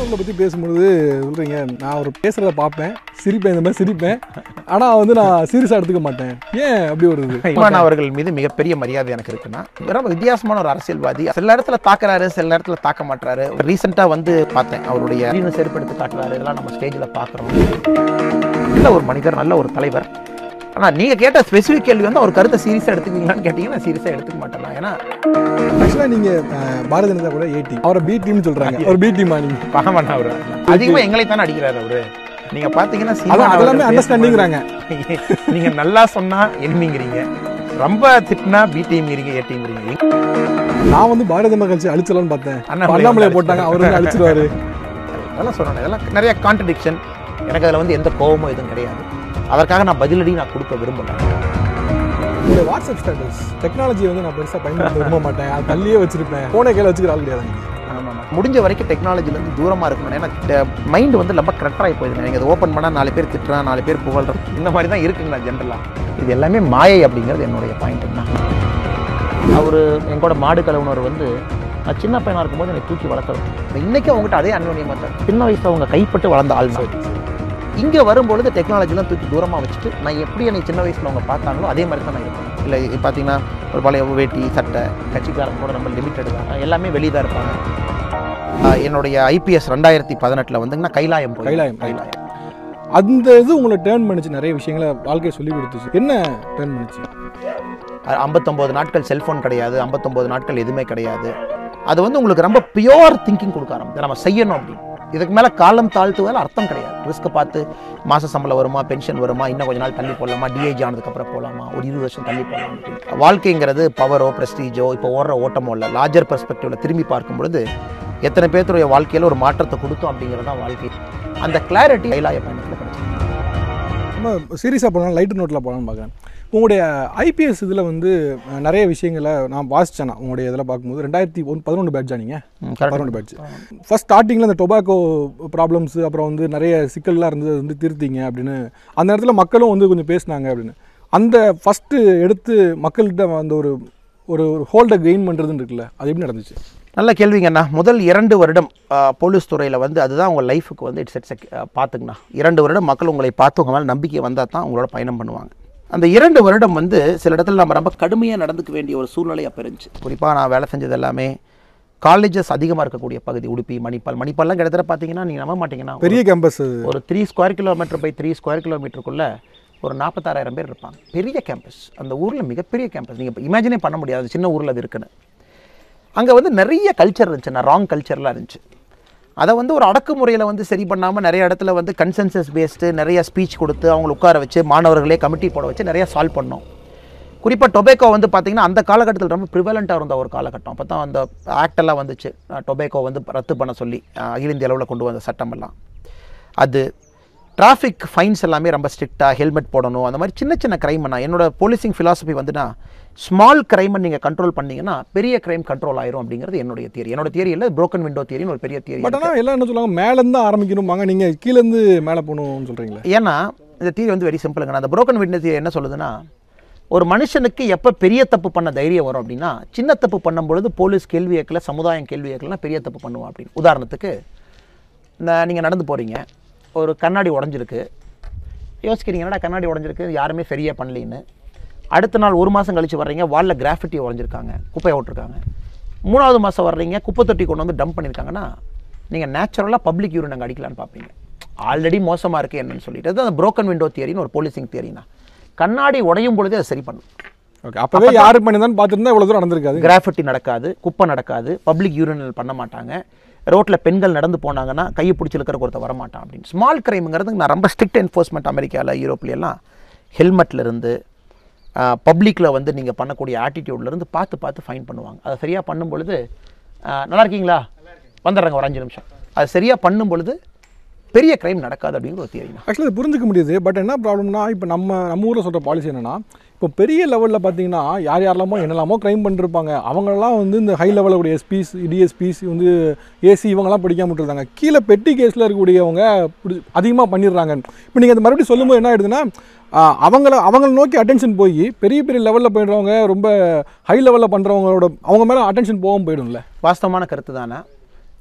காதலை பற்றி பேசும்போது சொல்கிறீங்க நான் ஒரு பேசுகிறத பார்ப்பேன் சிரிப்பேன் இந்த மாதிரி சிரிப்பேன் ஆனால் வந்து நான் சீரியஸாக எடுத்துக்க மாட்டேன் ஏன் அப்படி வருது இமான் அவர்கள் மீது மிகப்பெரிய மரியாதை எனக்கு இருக்குன்னா ரொம்ப வித்தியாசமான ஒரு அரசியல்வாதி சில இடத்துல தாக்குறாரு சில இடத்துல தாக்க மாட்டாரு ரீசெண்டாக வந்து பார்த்தேன் அவருடைய அறிவு செருப்படுத்தி காட்டுறாரு இதெல்லாம் நம்ம ஸ்டேஜில் பார்க்குறோம் நல்ல ஒரு மனிதர் நல்ல ஒரு தலைவர் ஆனால் நீங்கள் கேட்ட ஸ்பெசிஃபிக் கேள்வி வந்து அவர் கருத்தை சீரியஸாக எடுத்துக்கீங்களான்னு கேட்டிங்கன்னா சீரியஸாக எடுத்துக்க மாட்டேன் நான். ஏன்னா ஆக்சுவலாக நீங்கள் பாரதிய ஜனதா கூட ஏ டீம் அவரை பி டீம்னு சொல்கிறாங்க அவர் பி டீமா நீங்கள் பகவான் அவர் அதிகமாக எங்களை தானே அடிக்கிறாரு அவரு நீங்க பாத்தீங்கன்னா சீமான் அதான் அவர்கள் அதெல்லாமே அண்டர்ஸ்டாண்டிங்கிறாங்க பேசும்போது நீங்க நல்லா சொன்னா எனிமிங்கிறீங்க ரொம்ப திட்டினா பி டீம்ங்கிறீங்க ஏ டீம்ங்கிறீங்க நான் வந்து பாரதிய ஜனதா கட்சி அழிச்சலாம்னு பார்த்தேன் அண்ணாமலை அண்ணாமலை வந்து போட்டாங்க அவர் வந்து அழிச்சிருவாரு அதெல்லாம் சொல்லணும் இதெல்லாம் நிறைய கான்ட்ரடிக்ஷன் எனக்கு அதில் வந்து எந்த கோபமும் எதுவும் கிடையாது அதற்காக நான் பதிலடி நான் கொடுக்க விரும்பல இந்த வாட்ஸ்அப் ஸ்டேட்டஸ் டெக்னாலஜியை வந்து நான் பெருசாக பயன்படுத்த விரும்ப மாட்டேன் அது தள்ளியே வச்சிருப்பேன் போனே கையில் வச்சுக்கிற ஆள் கிடையாது முடிஞ்ச வரைக்கும் டெக்னாலஜிலேருந்து தூரமாக இருக்கணும் ஏன்னா மைண்ட் வந்து ரொம்ப கிரட்டராகி போயிடுங்க நீங்கள் அதை ஓப்பன் பண்ணால் நாலு பேர் திட்டுறான் நாலு பேர் புகழ்றோம் இந்த மாதிரி தான் இருக்குங்களா ஜென்ரலாக இது எல்லாமே மாயை அப்படிங்கிறது என்னுடைய பாயிண்ட்டுங்கண்ணா அவர் எங்கூட மாடு கழுவுனவர் வந்து நான் சின்ன பையனாக இருக்கும்போது என்னை தூக்கி வளர்க்குறோம் இன்னைக்கு அவங்ககிட்ட அதே அன்யோன்யம் தான் சின்ன வயசில் அவங்க கைப்பட்டு வளர்ந்த ஆள் தான் இங்கே வரும்பொழுது டெக்னாலஜிலாம் தூக்கி தூரமாக வச்சுட்டு நான் எப்படி என்னை சின்ன வயசில் அவங்க பார்த்தாங்களோ அதே மாதிரி தான் நான் இருப்பேன் இல்லை இது பார்த்தீங்கன்னா ஒரு பழைய வேட்டி சட்டை கட்சிக்காரங்க கூட ரொம்ப லிமிட்டட் தான் எல்லாமே வெளியே தான் இருப்பாங்க ஆஹ் என்னுடைய ஐபிஎஸ் ரெண்டாயிரத்தி பதினெட்டில் வந்துங்கன்னா கைலாயம் போய் கைலாயம். கைலாயம் அந்த இது உங்களை டேர்ன் பண்ணிச்சு நிறைய விஷயங்களை வாழ்க்கையை சொல்லி கொடுத்துச்சு என்ன டேர்ன் பண்ணிச்சு அ- 59 நாட்கள் செல்ஃபோன் கிடையாது 59 நாட்கள் எதுவுமே கிடையாது அது வந்து உங்களுக்கு ரொம்ப பியோர் திங்கிங் கொடுக்க ஆரம்பிச்சு நம்ம செய்யணும் அப்படின்னு இதுக்கு மேலே காலம் தாழ்த்துவதில் அர்த்தம் கிடையாது ரிஸ்க்கை பார்த்து மாத சம்பளம் வருமா பென்ஷன் வருமா இன்னும் கொஞ்ச நாள் தள்ளி போடலாமா டிஏஜி ஆனதுக்கப்புறம் போகலாமா ஒரு இருபது வருஷம் தள்ளி போகலாம் அப்படின்னு வாழ்க்கைங்கிறது பவரோ ப்ரெஸ்டீஜோ இப்போ ஓடுற ஓட்டமோ இல்லை லார்ஜர் பெர்ஸ்பெக்டிவில் திரும்பி பார்க்கும் பொழுது எத்தனை பேர்த்துடைய வாழ்க்கையில் ஒரு மாற்றத்தை கொடுத்தோம் அப்படிங்கிறது தான் வாழ்க்கை அந்த கிளாரிட்டி கைலாய பயணத்தில் கிடைச்சது நம்ம சீரியஸாக போகலாம் லைட் நோட்டில் போகலான்னு பார்க்குறேன் உங்களுடைய ஐபிஎஸ் இதில் வந்து அஹ், நிறைய விஷயங்களை நான் வாசித்தேன் நான் உங்களுடைய இதில் பார்க்கும்போது ரெண்டாயிரத்தி ஒன் பதினொன்று பேட்சா நீங்கள் ம், correct. பதினொன்று பேட்ச் ஃபர்ஸ்ட் ஸ்டார்டிங்கில் இந்த டொபாக்கோ ப்ராப்ளம்ஸ் அப்புறம் வந்து நிறைய சிக்கல்லாம் இருந்தது அது வந்து திருத்திங்க அப்படின்னு அந்த இடத்துல மக்களும் வந்து கொஞ்சம் பேசினாங்க அப்படின்னு அந்த ஃபஸ்ட்டு எடுத்து மக்கள்கிட்ட அந்த ஒரு ஒரு ஹோல்டை கெயின் பண்ணுறதுன்னு இருக்குல்ல அது எப்படி நடந்துச்சு நல்ல கேள்விங்கண்ணா முதல் இரண்டு வருடம் ஆ, போலீஸ் துறையில் வந்து அதுதான் உங்கள் லைஃபுக்கு வந்து இட்ஸ் இட்ஸ் பார்த்துங்கண்ணா இரண்டு வருடம் மக்கள் உங்களை பார்த்து உங்கள் மேலே நம்பிக்கை வந்தால் தான் உங்களோட பயணம் பண்ணுவாங்க அந்த இரண்டு வருடம் வந்து சில இடத்துல நம்ம ரொம்ப கடுமையாக நடந்துக்க வேண்டிய ஒரு சூழ்நிலை அப்போ இருந்துச்சு குறிப்பாக நான் வேலை செஞ்சது எல்லாமே காலேஜஸ் அதிகமாக இருக்கக்கூடிய பகுதி உடுப்பி மணிப்பால் மணிப்பால்லாம் கிட்டத்தட்ட பார்த்தீங்கன்னா நீங்கள் நம்ப மாட்டீங்கன்னா பெரிய கேம்பஸ் ஒரு three square kilometre by three square கிலோமீட்டருக்குள்ள ஒரு நாற்பத்தாறாயிரம் பேர் இருப்பாங்க பெரிய கேம்பஸ் அந்த ஊரில் மிகப்பெரிய கேம்பஸ் நீங்கள் இமேஜினே பண்ண முடியாது சின்ன ஊரில் அது இருக்குன்னு அங்கே வந்து நிறைய கல்ச்சர் இருந்துச்சு நான் ராங் கல்ச்சர்லாம் இருந்துச்சு அதை வந்து ஒரு அடக்குமுறையில் வந்து சரி பண்ணாமல் நிறைய இடத்துல வந்து கன்சென்சஸ் பேஸ்டு நிறைய ஸ்பீச் கொடுத்து அவங்களை உட்கார வச்சு மாணவர்களே கமிட்டி போட வச்சு நிறைய சால்வ் பண்ணோம் குறிப்பாக டொபேக்கோ வந்து பார்த்தீங்கன்னா அந்த காலகட்டத்தில் ரொம்ப ப்ரிவலண்ட்டாக இருந்த ஒரு காலகட்டம் அப்போ தான் அந்த ஆக்ட் எல்லாம் வந்துச்சு டொபேக்கோ வந்து ரத்து பண்ண சொல்லி அஹ், அகில இந்திய அளவில் கொண்டு வந்த சட்டம் எல்லாம் அது டிராஃபிக் ஃபைன்ஸ் எல்லாமே ரொம்ப ஸ்ட்ரிக்டாக ஹெல்மெட் போடணும் அந்த மாதிரி சின்ன சின்ன கிரைம் நான் என்னோட போலீசிங் ஃபிலாசபி வந்துன்னா ஸ்மால் கிரைமை நீங்கள் கண்ட்ரோல் பண்ணீங்கன்னா பெரிய கிரைம் கண்ட்ரோல் ஆயிரும் அப்படிங்கிறது என்னுடைய தியரி என்னோட தியரி இல்லை broken விண்டோ தியரின்னு ஒரு பெரிய தியரி பட் ஆனால் எல்லாம் என்ன சொல்லுவாங்க மேலேருந்து தான் ஆரம்பிக்கணும்பாங்க நீங்கள் கீழேருந்து மேலே போகணும்னு சொல்கிறீங்களே ஏன்னா இந்த தியரி வந்து வெரி சிம்பிளுங்க நான் அந்த broken window தியரி என்ன சொல்லுதுன்னா ஒரு மனுஷனுக்கு எப்போ பெரிய தப்பு பண்ண தைரியம் வரும் அப்படின்னா சின்ன தப்பு பண்ணும்பொழுது போலீஸ் கேள்வி கேட்கல சமுதாயம் கேள்வி கேட்கலன்னா பெரிய தப்பு பண்ணுவான் அப்படின்னு உதாரணத்துக்கு இந்த நீங்கள் நடந்து போகிறீங்க ஒரு கண்ணாடி உடஞ்சிருக்கு யோசிக்கிறீங்க என்னடா கண்ணாடி உடஞ்சிருக்கு யாருமே சரியாக பண்ணலின்னு அடுத்த நாள் ஒரு மாதம் கழிச்சு வர்றீங்க வாலில் கிராஃபிட்டி உடஞ்சிருக்காங்க குப்பையை விட்டுருக்காங்க மூணாவது மாதம் வர்றீங்க குப்பை தொட்டி கொண்டு வந்து டம்ப் பண்ணியிருக்காங்கன்னா நீங்கள் நேச்சுரலாக பப்ளிக் யூரின் அங்கே அடிக்கலான்னு பார்ப்பீங்க ஆல்ரெடி மோசமாக இருக்குது என்னன்னு சொல்லிட்டு அது அந்த broken விண்டோ தியரின்னு ஒரு போலீசிங் தியரினா கண்ணாடி உடையும் பொழுதே அதை சரி பண்ணும் ஓகே அப்போவே யாரு பண்ணிதான் பார்த்துருந்தா இவ்வளோ தூரம் நடந்திருக்காது கிராஃபிட்டி நடக்காது குப்பை நடக்காது பப்ளிக் யூரினல் பண்ண மாட்டாங்க ரோட்டில் பெண்கள் நடந்து போனாங்கன்னா கையை பிடிச்சி இருக்கிற ஒருத்தர் வரமாட்டான் அப்படின்னு ஸ்மால் கிரைம்ங்கிறது நான் ரொம்ப ஸ்ட்ரிக்ட் என்ஃபோர்ஸ்மெண்ட் அமெரிக்காவில் யூரோப்லையெல்லாம் ஹெல்மெட்ல இருந்து பப்ளிக்கில் வந்து நீங்கள் பண்ணக்கூடிய attitudeல இருந்து பார்த்து பார்த்து ஃபைன் பண்ணுவாங்க அதை சரியாக பண்ணும் பொழுது ஆஹ், நல்லா இருக்கீங்களா வந்துடுறேங்க ஒரு அஞ்சு நிமிஷம் அது சரியாக பண்ணும் பொழுது பெரிய கிரைம் நடக்காது அப்படிங்கிற ஒரு தியரி ஆக்சுவலாக இது புரிஞ்சுக்க முடியுது பட் என்ன ப்ராப்ளம்னா இப்போ நம்ம நம்ம ஊரில் சொல்கிற பாலிசி என்னன்னா இப்போ பெரிய லெவலில் பார்த்தீங்கன்னா யார் யாரெல்லாமோ என்னெல்லாமோ க்ரைம் பண்ணிருப்பாங்க அவங்களெல்லாம் வந்து இந்த ஹை லெவலில் உடைய எஸ்பிஸ் டிஎஸ்பிஸ் வந்து ஏசி இவங்கெல்லாம் படிக்காம விட்டுருந்தாங்க கீழே பெட்டி கேஸில் இருக்கக்கூடியவங்க பிடி அதிகமாக பண்ணிடுறாங்க இப்போ நீங்கள் அந்த மறுபடியும் சொல்லும்போது என்ன ஆயிடுதுன்னா ஆஹ், அவங்கள அவங்கள நோக்கி அட்டென்ஷன் போய் பெரிய பெரிய லெவலில் போயிடுறவங்க ரொம்ப ஹை லெவலில் பண்ணுறவங்களோட அவங்க மேலே அட்டென்ஷன் போகாமல் போயிடும்ல வாஸ்தவமான கருத்து தானே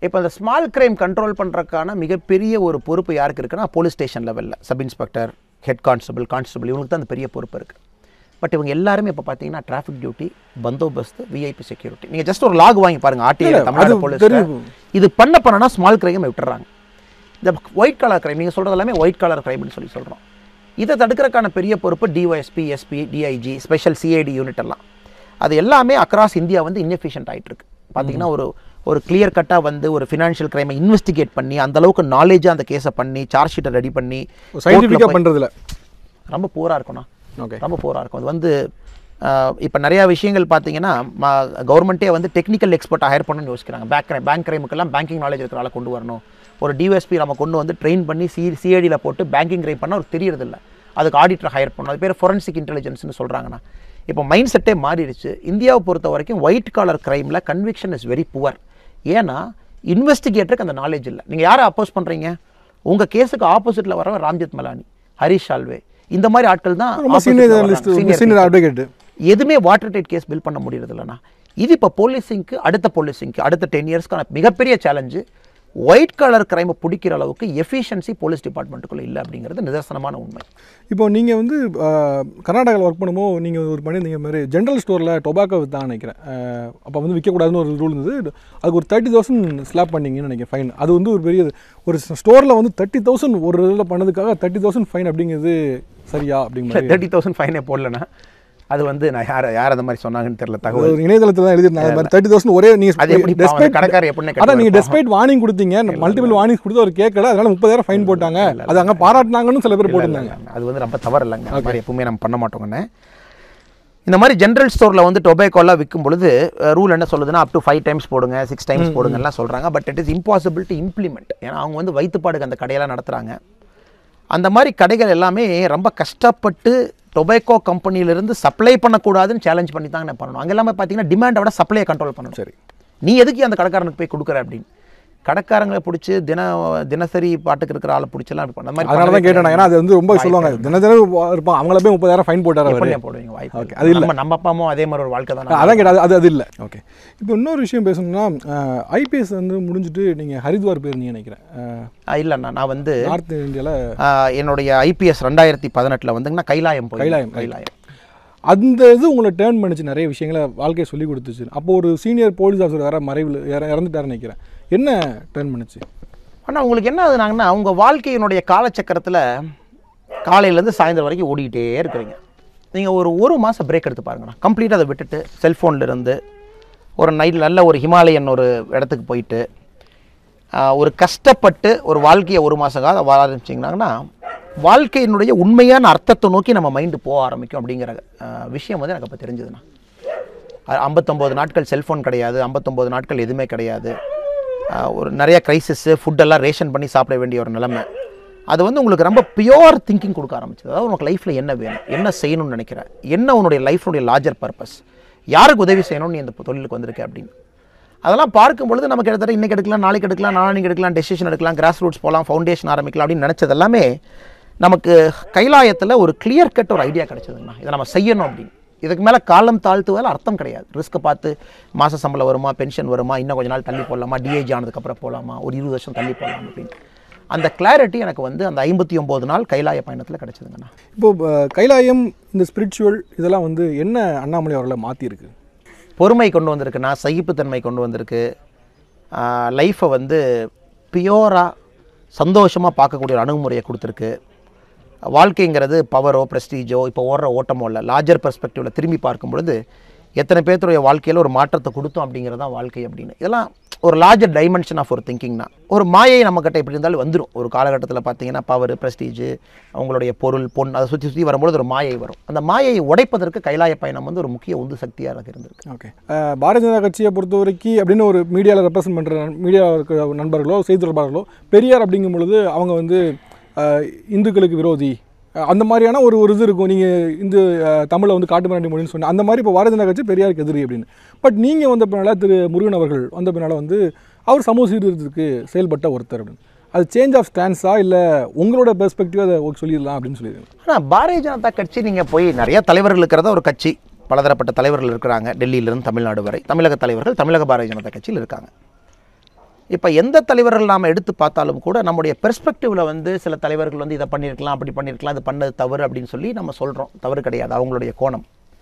இப்போ அந்த ஸ்மால் கிரைம் கண்ட்ரோல் பண்ணுறதுக்கான மிகப்பெரிய ஒரு பொறுப்பு யாருக்கு இருக்குன்னா போலீஸ் ஸ்டேஷன் லெவலில் sub inspector head constable constable இவங்களுக்கு தான் அந்த பெரிய பொறுப்பு இருக்குது பட் இவங்க எல்லாருமே இப்போ பார்த்தீங்கன்னா டிராஃபிக் டியூட்டி பந்தோபஸ்து விஐபி செக்யூரிட்டி நீங்கள் ஜஸ்ட் ஒரு லாக் வாங்கி பாருங்க ஆர்டிஐ தமிழ்நாடு அது போலீஸ் தெரியும். இது பண்ண பண்ணனா ஸ்மால் கிரைம் விட்டுறாங்க இந்த ஒயிட் கலர் கிரைம் நீங்கள் சொல்கிறது எல்லாமே ஒயிட் கலர் கிரைம்னு சொல்லி சொல்கிறோம் இதை தடுக்கிறதுக்கான பெரிய பொறுப்பு DSP SP DIG special CID unit எல்லாம் அது எல்லாமே அக்ராஸ் இந்தியா வந்து inefficient ஆயிட்டு இருக்கு பார்த்தீங்கன்னா ஒரு ஒரு கிளியர் கட்டாக வந்து ஒரு ஃபினான்ஷியல் கிரைமை இன்வெஸ்டிகேட் பண்ணி அந்த அளவுக்கு நாலேஜாக அந்த கேஸை பண்ணி சார்ஜ் ஷீட்டை ரெடி பண்ணி சயின்டிஃபிக்காக பண்ணுறதுல ரொம்ப பூரா இருக்கும்ண்ணா ஓகே ரொம்ப போராக இருக்கும் அது வந்து இப்போ நிறையா விஷயங்கள் பார்த்தீங்கன்னா கவர்மெண்ட்டே வந்து டெக்னிக்கல் எக்ஸ்பர்ட் ஹையர் பண்ணணும்னு யோசிக்கிறாங்க பேங்க் கிரைம் பேங்க் கிரைமுக்கெல்லாம் பேங்கிங் நாலேஜ் இருக்கிற ஆளை கொண்டு வரணும் ஒரு டிஎஸ்பி நம்ம கொண்டு வந்து ட்ரெயின் பண்ணி சி சிஐடியில் போட்டு பேங்கிங் கிரைம் பண்ணால் ஒரு தெரியறதில்ல அதுக்கு ஆடிட்டர் ஹையர் பண்ணணும் அது பேர் ஃபொரன்சிக் இன்டெலிஜென்ஸ்னு சொல்கிறாங்கண்ணா இப்போ மைண்ட் செட்டே மாறிடுச்சு இந்தியாவை பொறுத்த வரைக்கும் ஒயிட் காலர் கிரைமில் கன்விக்ஷன் இஸ் வெரி புவர் ஏன்னா இன்வெஸ்டிகேட்டருக்கு அந்த நாலேஜ் இல்லை நீங்கள் யாரை அப்போஸ் பண்ணுறீங்க உங்கள் கேஸுக்கு ஆப்போசிட்டில் வரவன் ராம்ஜெத் மலானி ஹரிஷ் சால்வே இந்த மாதிரி ஆட்கள் தான் ரொம்ப opposite ல சீனியர் வர்றாங்க. லிஸ்ட் Senior சீனியர் அட்வொகேட் எதுவுமே வாட்டர் டைட் கேஸ் பில் பண்ண முடியறது இல்லைண்ணா இது இப்போ போலீசிங்க்கு அடுத்த போலீசிங்க்கு அடுத்த டென் இயர்ஸ்க்கான மிகப்பெரிய சேலஞ்சு ஒயிட் கலர் கிரைமை பிடிக்கிற அளவுக்கு எஃபிஷியன்சி போலீஸ் டிபார்ட்மெண்ட்டுக்குள்ள இல்லை அப்படிங்கிறது நிதர்சனமான உண்மை இப்போ நீங்கள் வந்து கர்நாடகாவில் ஒர்க் பண்ணும்போது நீங்கள் ஒரு பண்ணியிருந்தீங்க மாதிரி ஜென்ரல் ஸ்டோரில் டொபாக்கோ விற்றான்னு நினைக்கிறேன் அப்போ வந்து விற்கக்கூடாதுன்னு ஒரு ரூல் இருந்தது அதுக்கு ஒரு தேர்ட்டி தௌசண்ட் ஸ்லாப் பண்ணீங்கன்னு நினைக்கிறேன் ஃபைன் அது வந்து ஒரு பெரிய ஒரு ஸ்டோரில் வந்து தேர்ட்டி தௌசண்ட் ஒரு இதில் பண்ணதுக்காக தேர்ட்டி தௌசண்ட் ஃபைன் அப்படிங்கிறது சரியா அப்படிங்கிற மாதிரி தேர்ட்டி தௌசண்ட் ஃபைனே போடலண்ணா அது வந்து நான் யார் யார் அந்த மாதிரி சொன்னாங்கன்னு தெரியல தகவல் ஒரு இணையதளத்தில் தான் எழுதிருந்தாங்க அது மாதிரி தேர்ட்டி தௌசண்ட் ஒரே அது எப்படி நீங்கள் பாவம், அந்த கடைக்காரர் எப்படின்னு அதான் கேட்டு நீங்கள் டெஸ்பைட் வார்னிங் கொடுத்தீங்க மல்டிபிள் வார்னிங் கொடுத்து அவர் கேட்கல அதனால முப்பதாயிரம் ஃபைன் போட்டாங்க அது அங்கே பாராட்டினாங்கன்னு சில பேர் போட்டிருந்தாங்க அது வந்து ரொம்ப தவறு இல்லைங்க அந்த மாதிரி எப்பவுமே நம்ம பண்ண மாட்டோங்கண்ணே இந்த மாதிரி ஜென்ரல் ஸ்டோரில் வந்து டொபேக்கோலாம் விற்கும் பொழுது ரூல் என்ன சொல்லுதுன்னா அப் டு ஃபைவ் டைம்ஸ் போடுங்க சிக்ஸ் டைம்ஸ் போடுங்கலாம் சொல்கிறாங்க but it is impossible to implement ஏன்னா அவங்க வந்து வயிற்றுப்பாடுக்கு அந்த கடையெல்லாம் நடத்துகிறாங்க அந்த மாதிரி கடைகள் எல்லாமே ரொம்ப கஷ்டப்பட்டு டொபேக்கோ கம்பெனியிலிருந்து சப்ளை பண்ணக்கூடாதுன்னு சேலஞ்ச் பண்ணி தான் நான் பண்ணணும் அங்கே எல்லாமே பார்த்தீங்கன்னா டிமாண்டை விட சப்ளையை கண்ட்ரோல் பண்ணணும் சரி நீ எதுக்கு அந்த கடைக்காரனுக்கு போய் கொடுக்குற அப்படின்னு கடைக்காரங்களை பிடிச்சி தின தினசரி பாட்டுக்கு இருக்கிற ஆளை பிடிச்செல்லாம் இப்படி பண்ண மாதிரி அதனால தான் கேட்டேன் ஏன்னா அது வந்து ரொம்ப சொல்லுவாங்க தின தினம் இருப்பான் அவங்கள போய் முப்பதாயிரம் ஃபைன் போட்டார் அவர் எப்படியா போடுவீங்க வாய்ப்பு Okay, இல்லை. அது இல்ல. நம்ம நம்ம அப்பா அம்மாவும் அதே மாதிரி ஒரு வாழ்க்கை தானே அதான் கேட்டது அது அது இல்லை ஓகே இப்போ இன்னொரு விஷயம் பேசணும்னா ஐபிஎஸ் வந்து முடிஞ்சுட்டு நீங்கள் ஹரித்வார் போயிருந்தீங்க நினைக்கிறேன் ஆ, இல்லைண்ணா நான் வந்து நார்த் இந்தியாவில் ஆ, என்னுடைய ஐபிஎஸ் ரெண்டாயிரத்தி பதினெட்டில் வந்துங்கன்னா கைலாயம் போய் கைலாயம், கைலாயம் அந்த இது உங்களை டேர்ன் பண்ணிச்சு நிறைய விஷயங்களை வாழ்க்கையை சொல்லி கொடுத்துச்சு அப்போ ஒரு சீனியர் போலீஸ் ஆஃபீஸர் வேற மறைவில் இற- இறந்துட்டாருன்னு நினைக்கிறேன் என்ன டேர்ன் பண்ணுச்சு ஆனால் உங்களுக்கு என்ன ஆகுதுனாங்கன்னா உங்க வாழ்க்கையினுடைய காலச்சக்கரத்தில் காலையிலேருந்து சாயந்தரம் வரைக்கும் ஓடிக்கிட்டே இருக்கிறீங்க நீங்கள் ஒரு ஒரு மாதம் பிரேக் எடுத்து பாருங்கண்ணா கம்ப்ளீட்டாக அதை விட்டுட்டு செல்ஃபோனில் இருந்து ஒரு நைட் நல்ல ஒரு ஹிமாலயன் ஒரு இடத்துக்கு போயிட்டு ஆஹ், ஒரு கஷ்டப்பட்டு ஒரு வாழ்க்கையை ஒரு மாத காலம் வாழ ஆரம்பிச்சிங்கனாங்கன்னா வாழ்க்கையினுடைய உண்மையான அர்த்தத்தை நோக்கி நம்ம மைண்டு போக ஆரம்பிக்கும் அப்படிங்கிற ஆஹ், விஷயம் வந்து எனக்கு அப்போ தெரிஞ்சதுண்ணா ஐம்பத்தொம்போது நாட்கள் செல்ஃபோன் கிடையாது ஐம்பத்தொம்போது நாட்கள் எதுவுமே கிடையாது ஆஹ் ஒரு நிறைய க்ரைசிஸ்ஸு ஃபுட்டெல்லாம் ரேஷன் பண்ணி சாப்பிட வேண்டிய ஒரு நிலைமை அது வந்து உங்களுக்கு ரொம்ப பியோர் திங்கிங் கொடுக்க ஆரம்பிச்சது அதாவது உனக்கு லைஃப்பில் என்ன வேணும் என்ன செய்யணும்னு நினைக்கிற என்ன உன்னுடைய லைஃப்னுடைய லார்ஜர் பர்பஸ் யாருக்கு உதவி செய்யணும்னு நீ இந்த தொழிலுக்கு வந்திருக்க அப்படின்னு அதெல்லாம் பார்க்கும் பொழுது நமக்கு கிட்டத்தட்ட இன்னைக்கு எடுக்கலாம் நாளைக்கு எடுக்கலாம் நாளைக்கு எடுக்கலாம் டெசிஷன் எடுக்கலாம் கிராஸ் ரூட்ஸ் போகலாம் ஃபவுண்டேஷன் ஆரம்பிக்கலாம் அப்படின்னு நினச்சது எல்லாமே நமக்கு கைலாயத்தில் ஒரு கிளியர் கட் ஒரு ஐடியா கிடைச்சதுங்கண்ணா இதை நம்ம செய்யணும் அப்படின்னு இதுக்கு மேலே காலம் தாழ்த்துவதில் அர்த்தம் கிடையாது ரிஸ்க்கை பார்த்து மாத சம்பளம் வருமா பென்ஷன் வருமா இன்னும் கொஞ்ச நாள் தள்ளி போடலாமா டிஏஜி ஆனதுக்கப்புறம் போகலாமா ஒரு இருபது வருஷம் தள்ளி போகலாம் அப்படின்னு அந்த கிளாரிட்டி எனக்கு வந்து அந்த ஐம்பத்தி ஒம்பது நாள் கைலாய பயணத்தில் கிடைச்சதுங்கண்ணா இப்போ அஹ், கைலாயம் இந்த ஸ்பிரிச்சுவல் இதெல்லாம் வந்து என்ன அண்ணாமலை அவர்களை மாற்றிருக்கு பொறுமை கொண்டு வந்திருக்குண்ணா சகிப்புத்தன்மை கொண்டு வந்திருக்கு லைஃப்பை வந்து பியோராக சந்தோஷமாக பார்க்கக்கூடிய ஒரு அணுகுமுறையை கொடுத்துருக்கு வாழ்க்கைங்கிறது பவரோ ப்ரெஸ்டீஜோ இப்போ ஓடுற ஓட்டமோ இல்லை லார்ஜர் பெர்ஸ்பெக்டிவில் திரும்பி பார்க்கும் பொழுது எத்தனை பேர்த்துடைய வாழ்க்கையில் ஒரு மாற்றத்தை கொடுத்தோம் அப்படிங்கிறது தான் வாழ்க்கை அப்படின்னு இதெல்லாம் ஒரு லார்ஜர் டைமென்ஷன் ஆஃப் ஒரு திங்கிங்னா ஒரு மாயை நம்மக்கிட்ட எப்படி இருந்தாலும் வந்துடும் ஒரு காலகட்டத்தில் பார்த்தீங்கன்னா பவர் ப்ரெஸ்டீஜ் அவங்களுடைய பொருள் பொன் அதை சுற்றி சுற்றி வரும்பொழுது ஒரு மாயை வரும் அந்த மாயையை உடைப்பதற்கு கைலாய பயணம் வந்து ஒரு முக்கிய உந்து சக்தியாக இருந்திருக்கு ஓகே பாரதிய ஜனதா கட்சியை பொறுத்த வரைக்கும் அப்படின்னு ஒரு மீடியாவில் ரெப்ரசன்ட் பண்ணுற மீடியாவில் இருக்கிற நண்பர்களோ செய்தி தொடர்பாளர்களோ பெரியார் அப்படிங்கும் பொழுது அவங்க வந்து அஹ், இந்துக்களுக்கு விரோதி அஹ், அந்த மாதிரியான ஒரு ஒரு இது இருக்கும் நீங்கள் இந்த தமிழை வந்து காட்டுமிராண்டி மொழின்னு சொன்ன அந்த மாதிரி இப்போ பாரதிய ஜனதா கட்சி பெரியாருக்கு எதிரி அப்படின்னு பட் நீங்கள் வந்த பின்னால் திரு முருகன் அவர்கள் வந்த பின்னால் வந்து அவர் சமூக சீர்திருத்தத்துக்கு செயல்பட்ட ஒருத்தர் அப்படின்னு அது சேஞ்ச் ஆஃப் ஸ்டான்ஸா இல்லை உங்களோட பெர்ஸ்பெக்டிவ் அதை ஓகே சொல்லிடலாம் அப்படின்னு சொல்லிடுங்க ஆனால் பாரதிய ஜனதா கட்சி நீங்கள் போய் நிறைய தலைவர்கள் இருக்கிறதா ஒரு கட்சி பலதரப்பட்ட தலைவர்கள் இருக்கிறாங்க டெல்லியிலிருந்து தமிழ்நாடு வரை தமிழக தலைவர்கள் தமிழக பாரதிய ஜனதா கட்சியில் இருக்காங்க இப்போ எந்த தலைவர்கள் நாம் எடுத்து பார்த்தாலும் கூட நம்முடைய பெர்ஸ்பெக்டிவில் வந்து சில தலைவர்கள் வந்து இதை பண்ணியிருக்கலாம் அப்படி பண்ணியிருக்கலாம் இது பண்ணது தவறு அப்படின்னு சொல்லி நம்ம சொல்கிறோம் தவறு கிடையாது அவங்களுடைய கோணம்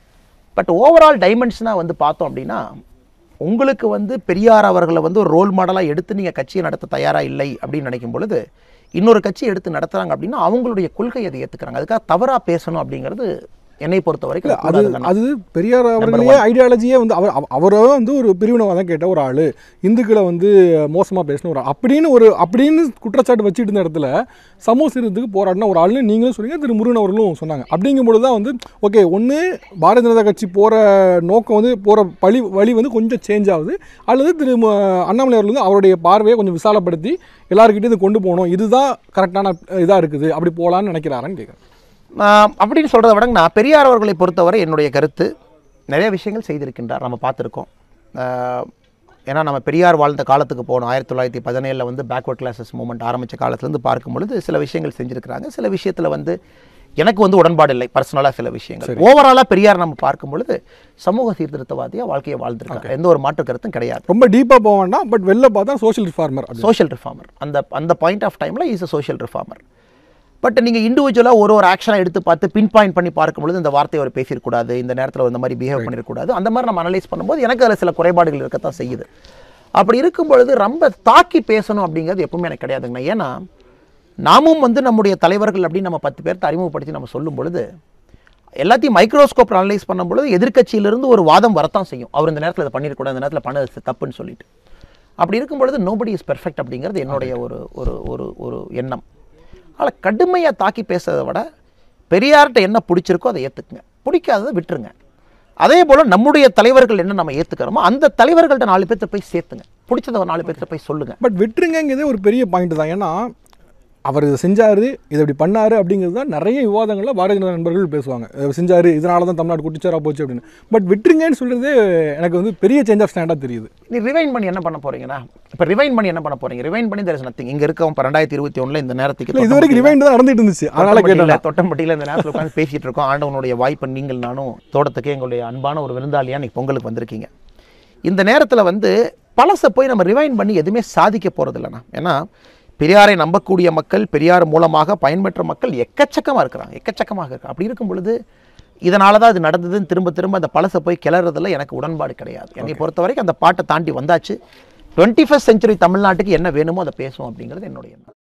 பட் ஓவரால் டைமென்ஷனாக வந்து பார்த்தோம் அப்படின்னா உங்களுக்கு வந்து பெரியார் அவர்களை வந்து ஒரு ரோல் மாடலாக எடுத்து நீங்கள் கட்சியை நடத்த தயாராக இல்லை அப்படின்னு நினைக்கும் பொழுது இன்னொரு கட்சி எடுத்து நடத்துகிறாங்க அப்படின்னா அவங்களுடைய கொள்கை அதை ஏற்றுக்கிறாங்க அதுக்காக தவறாக பேசணும் அப்படிங்கிறது என்னை பொறுத்த வரைக்கும் அது கூடாதுங்க. அது பெரியார் அவர்களே ஐடியாலஜியே வந்து அவர் அவ- அவரை வந்து ஒரு பிரிவினவாதம் கேட்ட ஒரு ஆள் இந்துக்களை வந்து மோசமாக பேசின ஒரு ஆள். அப்படின்னு ஒரு அப்படின்னு குற்றச்சாட்டு வச்சுட்டு இருந்த இடத்துல சமூக சீர்திருத்தத்துக்கு போராடின ஒரு ஆள்னு நீங்களும் சொன்னீங்க திரு முருகன் அவர்களும் சொன்னாங்க அப்படிங்கும்பொழுது தான் வந்து ஓகே ஒன்று பாரதிய ஜனதா கட்சி போகிற நோக்கம் வந்து போகிற பழி வழி வந்து கொஞ்சம் சேஞ்ச் ஆகுது அல்லது திரு ம- அண்ணாமலை அவர்கள் வந்து அவருடைய பார்வையை கொஞ்சம் விசாலப்படுத்தி எல்லாருக்கிட்டையும் இது கொண்டு போகணும் இதுதான் கரெக்டான இதாக இருக்குது அப்படி போகலான்னு நினைக்கிறாரான்னு கேட்குறேன் ஆஹ் அப்படின்னு சொல்கிறத விடங்க நான் பெரியார் அவர்களை பொறுத்தவரை என்னுடைய கருத்து நிறைய விஷயங்கள் செய்திருக்கின்றார் நம்ம பார்த்துருக்கோம் ஆஹ் ஏன்னா நம்ம பெரியார் வாழ்ந்த காலத்துக்கு போனோம் ஆயிரத்தி தொள்ளாயிரத்தி பதினேழில் வந்து பேக்வர்ட் கிளாஸஸ் மூமெண்ட் ஆரம்பித்த காலத்துலேருந்து பார்க்கும் பொழுது சில விஷயங்கள் செஞ்சுருக்கிறாங்க சில விஷயத்தில் வந்து எனக்கு வந்து உடன்பாடு இல்லை பர்சனலாக சில விஷயங்கள் ஓவராலாக பெரியார் நம்ம பார்க்கும் பொழுது சமூக சீர்திருத்தவாதியாக வாழ்க்கையை வாழ்ந்திருக்காங்க எந்த ஒரு மாற்று கருத்தும் கிடையாது ரொம்ப டீப்பாக போக வேண்டாம் பட் வெளில பார்த்தா சோஷியல் ரிஃபார்மர் அப்படி சோஷியல் ரிஃபார்மர் அந்த அந்த பாயிண்ட் ஆஃப் டைமில் is a social reformer but நீங்கள் இண்டிவிஜுவலாக ஒரு ஒரு ஆக்ஷனை எடுத்து பார்த்து பின் பாயிண்ட் பண்ணி பார்க்கும்பொழுது இந்த வார்த்தையை அவர் பேசியிருக்கூடாது இந்த நேரத்தில் இந்த மாதிரி பிஹேவ் பண்ணிடக்கூடாது அந்த மாதிரி நம்ம அனலைஸ் பண்ணும்போது எனக்கு அதில் சில குறைபாடுகள் இருக்கத்தான் செய்யுது அப்படி இருக்கும் பொழுது ரொம்ப தாக்கி பேசணும் அப்படிங்கிறது எப்பவுமே எனக்கு கிடையாதுங்கண்ணா ஏன்னா நாமும் வந்து நம்முடைய தலைவர்கள் அப்படின்னு நம்ம பத்து பேர்த்த அறிமுகப்படுத்தி நம்ம சொல்லும் பொழுது எல்லாத்தையும் மைக்ரோஸ்கோப் அனலைஸ் பண்ணும் பொழுது எதிர்க்கட்சியிலிருந்து ஒரு வாதம் வரத்தான் செய்யும் அவர் இந்த நேரத்தில் இதை பண்ணிடக்கூடாது இந்த நேரத்தில் பண்ணது தப்புன்னு சொல்லிட்டு அப்படி இருக்கும் பொழுது நோபடி இஸ் பெர்ஃபெக்ட் அப்படிங்கிறது என்னுடைய ஒரு ஒரு ஒரு ஒரு எண்ணம் அதில் கடுமையாக தாக்கி பேசுறதை விட பெரியார்கிட்ட என்ன பிடிச்சிருக்கோ அதை ஏற்றுக்குங்க பிடிக்காததை விட்டுருங்க அதே போல் நம்முடைய தலைவர்கள் என்ன நம்ம ஏற்றுக்கிறோமோ அந்த தலைவர்கள்ட்ட நாலு பேர்த்த போய் சேர்த்துங்க பிடிச்சத ஒரு நாலு பேர்த்த போய் சொல்லுங்கள் பட் விட்டுருங்கிறதே ஒரு பெரிய பாயிண்ட் தான் ஏன்னா அவர் இதை செஞ்சாரு இதை இப்படி பண்ணாரு அப்படிங்கிறது தான் நிறைய விவாதங்களில் பாரதிய ஜனதா நண்பர்கள் பேசுவாங்க இதை செஞ்சாரு இதனால தான் தமிழ்நாடு குட்டிச்சாரா போச்சு அப்படின்னு பட் விட்டுருங்கன்னு சொல்றதே எனக்கு வந்து பெரிய சேஞ்ச் ஆஃப் ஸ்டாண்டாக தெரியுது நீ ரிவைன் பண்ணி என்ன பண்ண போறீங்கன்னா இப்போ ரிவைன் பண்ணி என்ன பண்ண போறீங்க ரிவைன் பண்ணி there is nothing இங்க இருக்கவன் இப்போ ரெண்டாயிரத்தி இருபத்தி ஒண்ணுல இந்த நேரத்துக்கு இல்லை இது வரைக்கும் ரிவைண்ட் தான் நடந்துட்டு இருந்துச்சு அதனால தொட்டம்பட்டியில கேட்டேன் தொட்டம்பட்டியில் இந்த நேரத்தில் உட்காந்து பேசிட்டு இருக்கோம் ஆண்டவனுடைய வாய்ப்பு நீங்கள் நானும் தோட்டத்துக்கு எங்களுடைய அன்பான ஒரு விருந்தாளியா இன்னைக்கு பொங்கலுக்கு வந்திருக்கீங்க இந்த நேரத்தில் வந்து பழசை போய் நம்ம ரிவைன் பண்ணி எதுவுமே சாதிக்க போகிறது இல்லைண்ணா ஏன்னா பெரியாரை நம்பக்கூடிய மக்கள் பெரியார் மூலமாக பயன்பெற்ற மக்கள் எக்கச்சக்கமாக இருக்கிறாங்க எக்கச்சக்கமாக இருக்காங்க அப்படி இருக்கும் பொழுது இதனால தான் இது நடந்ததுன்னு திரும்ப திரும்ப அந்த பழசை போய் கிளறதுல எனக்கு உடன்பாடு கிடையாது என்னை பொறுத்த வரைக்கும் அந்த பாட்டை தாண்டி வந்தாச்சு டுவெண்ட்டி ஃபஸ்ட் செஞ்சுரி தமிழ்நாட்டுக்கு என்ன வேணுமோ அதை பேசுவோம் அப்படிங்கிறது என்னுடைய எண்ணம்